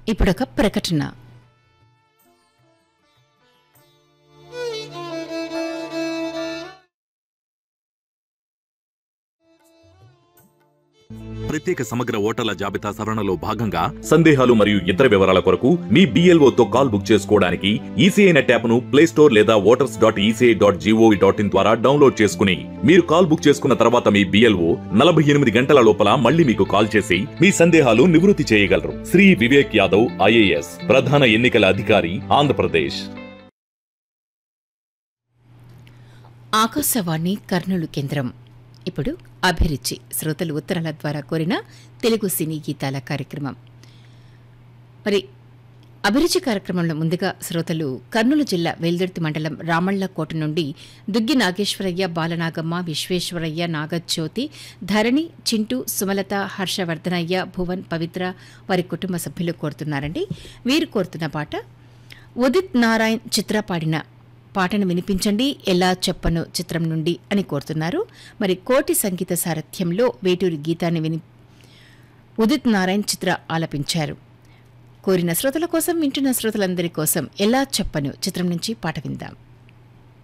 ఇప్పుడొక ప్రకటన ప్రత్యేక సమగ్ర ఓటర్ల జాబితా సవరణలో భాగంగా సందేహాలు మరియు ఇతర వివరాల కొరకు మీ BLO తో కాల్ బుక్ చేసుకోవడానికి ఈసీఐ నెట్ యాప్ను ప్లే స్టోర్ లేదా voters dot ECI dot G O V dot in ద్వారా డౌన్లోడ్ చేసుకుని మీరు కాల్ బుక్ చేసుకున్న తర్వాత మీ బిఎల్ఓ నలభై ఎనిమిది గంటల లోపల మళ్ళీ మీకు కాల్ చేసి మీ సందేహాలు నివృత్తి చేయగలరు శ్రీ వివేక్ యాదవ్ ఐఏఎస్ ప్రధాన ఎన్నికల అధికారి ఆంధ్రప్రదేశ్ ఆకాశవాణి కర్నూలు కేంద్రం ఇప్పుడు అభిరుచి శ్రోతలు ఉత్తరాల ద్వారా కోరిన తెలుగు సినీ గీతాల కార్యక్రమం మరి అభిరుచి కార్యక్రమంలో ముందుగా శ్రోతలు కర్నూలు జిల్లా వెల్దుర్తి మండలం రామళ్లకోట నుండి దుగ్గి నాగేశ్వరయ్య బాలనాగమ్మ విశ్వేశ్వరయ్య నాగజ్యోతి ధరణి చింటూ సుమలత హర్షవర్ధనయ్య భువన్ పవిత్ర వారి కుటుంబ సభ్యులు కోరుతున్నారండి వీరు కోరుతున్న పాట ఉదిత్ నారాయణ్ చిత్ర పాడిన పాటను వినిపించండి ఎలా చెప్పను చిత్రం నుండి అని కోరుతున్నారు మరి కోటి సంగీత సారథ్యంలో వేటూరి గీతాన్ని విని ఉదిత్ నారాయణ్ చిత్ర ఆలపించారు కోరిన శ్రోతల కోసం వింటున్న శ్రోతలందరి కోసం ఎలా చెప్పను చిత్రం నుంచి పాట విందాం